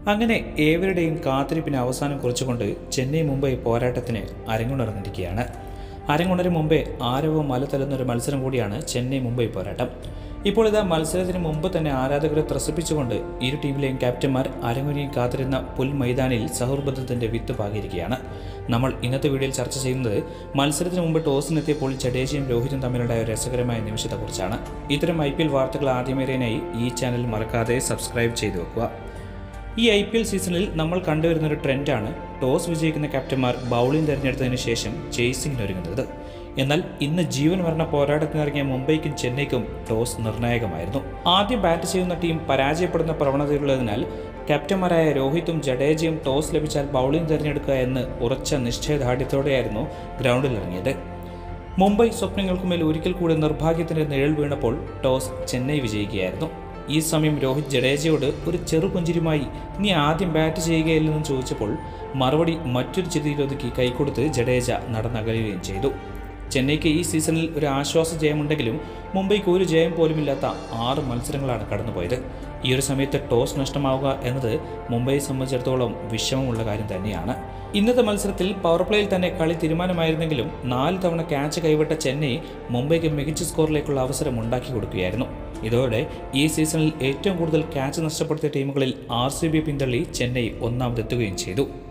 അങ്ങനെ ഏവരുടെയും കാത്തിരിപ്പിന് അവസാനം കുറിച്ചുകൊണ്ട് ചെന്നൈ മുംബൈ പോരാട്ടത്തിന് അരങ്ങുണർന്നിരിക്കുകയാണ് അരങ്ങുണരും മുമ്പേ ആരവ മല തല്ലുന്നൊരു മത്സരം കൂടിയാണ് ചെന്നൈ മുംബൈ പോരാട്ടം ഇപ്പോൾ ഇതാ മത്സരത്തിന് മുമ്പ് തന്നെ ആരാധകരെ ത്രസിപ്പിച്ചുകൊണ്ട് ഇരു ടീമിലെയും ക്യാപ്റ്റന്മാർ അരങ്ങൊരിയും കാത്തിരുന്ന പുൽ മൈതാനിൽ സൗഹൃദത്തിന്റെ വിത്ത് പാകിയിരിക്കുകയാണ് നമ്മൾ ഇന്നത്തെ വീഡിയോയിൽ ചർച്ച ചെയ്യുന്നത് മത്സരത്തിന് മുമ്പ് ടോസിനെത്തിയപ്പോൾ ജഡേജയും രോഹിതും തമ്മിലുണ്ടായ ഒരു രസകരമായ നിമിഷത്തെക്കുറിച്ചാണ് ഇത്തരം ഐ പി എൽ വാർത്തകൾ ആദ്യമേറിയതിനായി ഈ ചാനൽ മറക്കാതെ സബ്സ്ക്രൈബ് ചെയ്തു വെക്കുക ഈ ഐ പി എൽ സീസണിൽ നമ്മൾ കണ്ടുവരുന്ന ഒരു ട്രെൻഡാണ് ടോസ് വിജയിക്കുന്ന ക്യാപ്റ്റന്മാർ ബൗളിംഗ് തിരഞ്ഞെടുത്തതിന് ശേഷം ചേസിംഗിന് ഒരുങ്ങുന്നത് എന്നാൽ ഇന്ന് ജീവൻ മരണ പോരാട്ടത്തിനിറങ്ങിയ മുംബൈക്കും ചെന്നൈക്കും ടോസ് നിർണായകമായിരുന്നു ആദ്യം ബാറ്റ് ചെയ്യുന്ന ടീം പരാജയപ്പെടുന്ന പ്രവണതയുള്ളതിനാൽ ക്യാപ്റ്റന്മാരായ രോഹിത്തും ജഡേജയും ടോസ് ലഭിച്ചാൽ ബൗളിംഗ് തിരഞ്ഞെടുക്കുക എന്ന് ഉറച്ച നിശ്ചയദാർഢ്യത്തോടെയായിരുന്നു ഗ്രൗണ്ടിലിറങ്ങിയത് മുംബൈ സ്വപ്നങ്ങൾക്കുമേൽ ഒരിക്കൽ കൂടി നിർഭാഗ്യത്തിന്റെ നിഴൽ വീണപ്പോൾ ടോസ് ചെന്നൈ വിജയിക്കുകയായിരുന്നു ഈ സമയം രോഹിത് ജഡേജയോട് ഒരു ചെറുപുഞ്ചിരിയുമായി നീ ആദ്യം ബാറ്റ് ചെയ്യുകയില്ലെന്ന് ചോദിച്ചപ്പോൾ മറുപടി മറ്റൊരു ചിരിയിലൊതുക്കി കൈക്കൊടുത്ത് ജഡേജ നടന്നകലുകയും ചെയ്തു ചെന്നൈക്ക് ഈ സീസണിൽ ഒരു ആശ്വാസ ജയമുണ്ടെങ്കിലും മുംബൈക്ക് ഒരു ജയം പോലുമില്ലാത്ത ആറ് മത്സരങ്ങളാണ് കടന്നുപോയത് ഈ ഒരു സമയത്ത് ടോസ് നഷ്ടമാവുക എന്നത് മുംബൈയെ സംബന്ധിച്ചിടത്തോളം വിഷമമുള്ള കാര്യം തന്നെയാണ് ഇന്നത്തെ മത്സരത്തിൽ പവർ പ്ലേയിൽ തന്നെ കളി തീരുമാനമായിരുന്നെങ്കിലും നാല് തവണ ക്യാച്ച് കൈവിട്ട ചെന്നൈ മുംബൈക്ക് മികച്ച സ്കോറിലേക്കുള്ള അവസരം ഉണ്ടാക്കി കൊടുക്കുകയായിരുന്നു ഇതോടെ ഈ സീസണിൽ ഏറ്റവും കൂടുതൽ ക്യാച്ച് നഷ്ടപ്പെടുത്തിയ ടീമുകളിൽ ആർ സി ബി പിന്തള്ളി ചെന്നൈ ഒന്നാമതെത്തുകയും ചെയ്തു